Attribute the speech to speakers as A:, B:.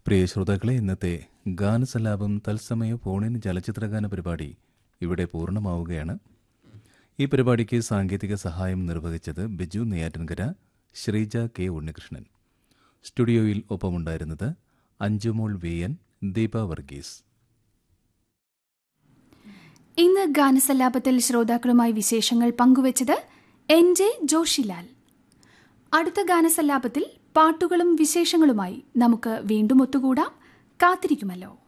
A: പ്രിയ ശ്രോതാക്കളെ ഇന്നത്തെ ഗാനസല്ലാപം തത്സമയ ഫോണിൻ ചലച്ചിത്രഗാന പരിപാടി ഇവിടെ പൂർണ്ണമാവുകയാണ് ഈ പരിപാടിക്ക് സാങ്കേതിക സഹായം നിർവഹിച്ചത് ബിജു നെയ്യാറ്റിൻകര ശ്രീജ കെ ഉണ്ണികൃഷ്ണൻ സ്റ്റുഡിയോയിൽ ഒപ്പമുണ്ടായിരുന്നത് അഞ്ചുമോൾ വി എൻ ദീപ വർഗീസ്
B: ഇന്ന് ഗാനസല്ലാപത്തിൽ ശ്രോതാക്കളുമായി വിശേഷങ്ങൾ പങ്കുവച്ചത് എൻ ജെ ജോഷിലാൽ അടുത്ത ഗാനസല്ലാപത്തിൽ പാട്ടുകളും വിശേഷങ്ങളുമായി നമുക്ക് വീണ്ടും ഒത്തുകൂടാം കാത്തിരിക്കുമല്ലോ